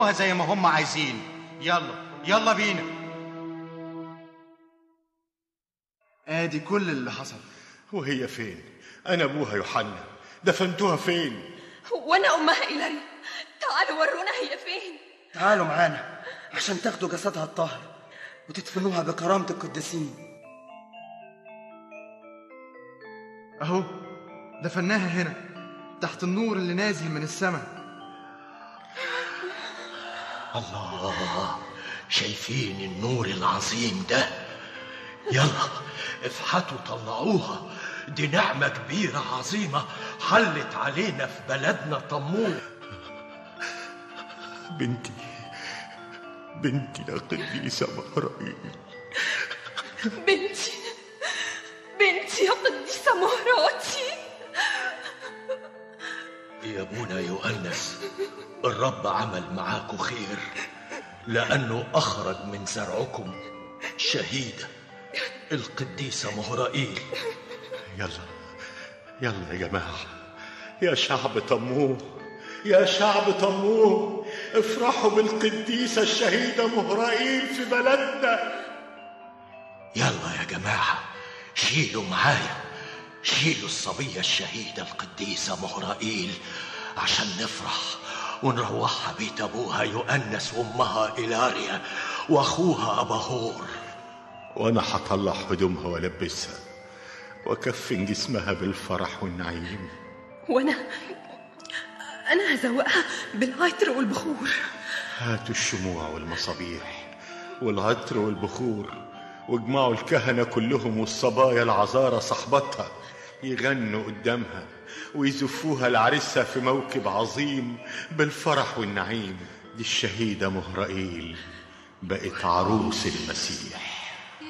زي ما هم عايزين يلا يلا بينا ادي كل اللي حصل وهي فين انا ابوها يوحنا دفنتوها فين وانا امها إيلاري تعالوا ورونا هي فين تعالوا معانا عشان تاخدوا جسدها الطاهر وتدفنوها بكرامة القديسين اهو دفناها هنا تحت النور اللي نازل من السماء الله شايفين النور العظيم ده يلا افحتوا طلعوها دي نعمة كبيرة عظيمة حلت علينا في بلدنا طموح بنتي بنتي يا قديسة مهرائيل بنتي بنتي يا قديسة مهراتي يا ابونا يؤنس الرب عمل معاكم خير لأنه أخرج من زرعكم شهيدة القديسة مهرائيل يلا يلا يا جماعة يا شعب طموح يا شعب طموح افرحوا بالقديسة الشهيدة مهرائيل في بلدنا يلا يا جماعة شيلوا معايا شيلوا الصبية الشهيدة القديسة مهرائيل عشان نفرح ونروحها بيت أبوها يؤنس وأمها إلاريا وأخوها أباهور وأنا هطلع هدومها وألبسها وأكفن جسمها بالفرح والنعيم وانا انا هزوقها بالعطر والبخور هاتوا الشموع والمصابيح والعطر والبخور واجمعوا الكهنة كلهم والصبايا العذارى صحبتها يغنوا قدامها ويزفوها لعرسها في موكب عظيم بالفرح والنعيم دي الشهيدة مهرائيل بقت عروس المسيح